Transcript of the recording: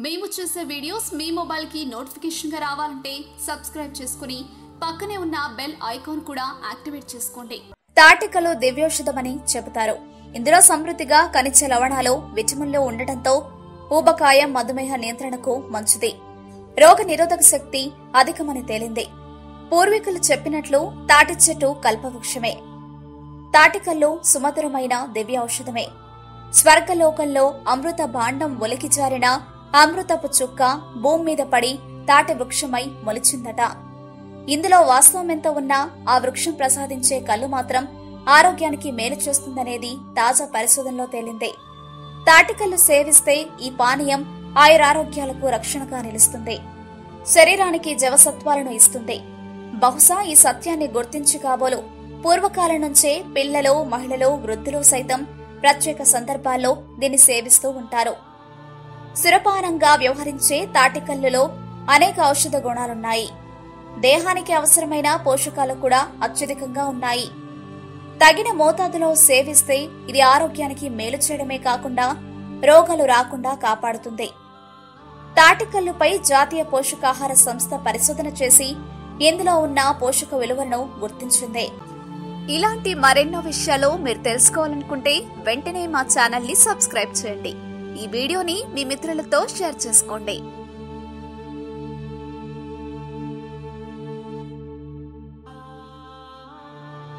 మేము చేసే వీడియోస్ మీ మొబైల్కి నోటిఫికేషన్గా రావాలంటే సబ్స్క్రైబ్ చేసుకుని పక్కనే ఉన్న బెల్ ఐకాన్ కూడా యాక్టివేట్ చేసుకోండి తాటికలు దివ్యౌషధమని చెబుతారు ఇందులో సమృద్ధిగా ఖనిజ లవణాలు విటమిన్లు ఉండటంతో ఊబకాయ మధుమేహ నియంత్రణకు మంచిది రోగ నిరోధక శక్తి అధికమని తేలింది పూర్వీకులు చెప్పినట్లు తాటి చెట్టు కల్పవృక్షమే తాటికల్లు సుమధురమైన దివ్య ఔషధమే స్వర్గలోకంలో అమృత భాండం ఒలికి జారిన అమృతపు చుక్క భూమి మీద పడి తాటి వృక్షమై మొలిచిందట ఇందులో వాస్తవం ఎంత ఉన్నా ఆ వృక్షం ప్రసాదించే కళ్ళు మాత్రం ఆరోగ్యానికి మేలు చేస్తుందనేది తాజా పరిశోధనలో తేలింది తాటికల్లు సేవిస్తే ఈ పానీయం ఆయురారోగ్యాలకు రక్షణగా నిలుస్తుంది శరీరానికి జవసత్వాలను ఇస్తుంది బహుశా ఈ సత్యాన్ని గుర్తించి కాబోలు పూర్వకాలం నుంచే పిల్లలు మహిళలు వృద్ధులు సైతం ప్రత్యేక సందర్భాల్లో దీన్ని సేవిస్తూ ఉంటారు సురపానంగా వ్యవహరించే తాటికల్లులో అనేక ఔషధ గుణాలున్నాయి దేహానికి అవసరమైన పోషకాలు కూడా అత్యధికంగా ఉన్నాయి తగిన మోతాదులో సేవిస్తే ఇది ఆరోగ్యానికి మేలు చేయడమే కాకుండా రోగాలు రాకుండా కాపాడుతుంది తాటికల్లుపై జాతీయ పోషకాహార సంస్థ పరిశోధన చేసి ఇందులో ఉన్న పోషక విలువలను గుర్తించింది ఇలాంటి మరెన్నో విషయాలు మీరు తెలుసుకోవాలనుకుంటే వెంటనే మా ఛానల్ ని సబ్స్క్రైబ్ చేయండి ఈ వీడియోని మీ మిత్రులతో షేర్ చేసుకోండి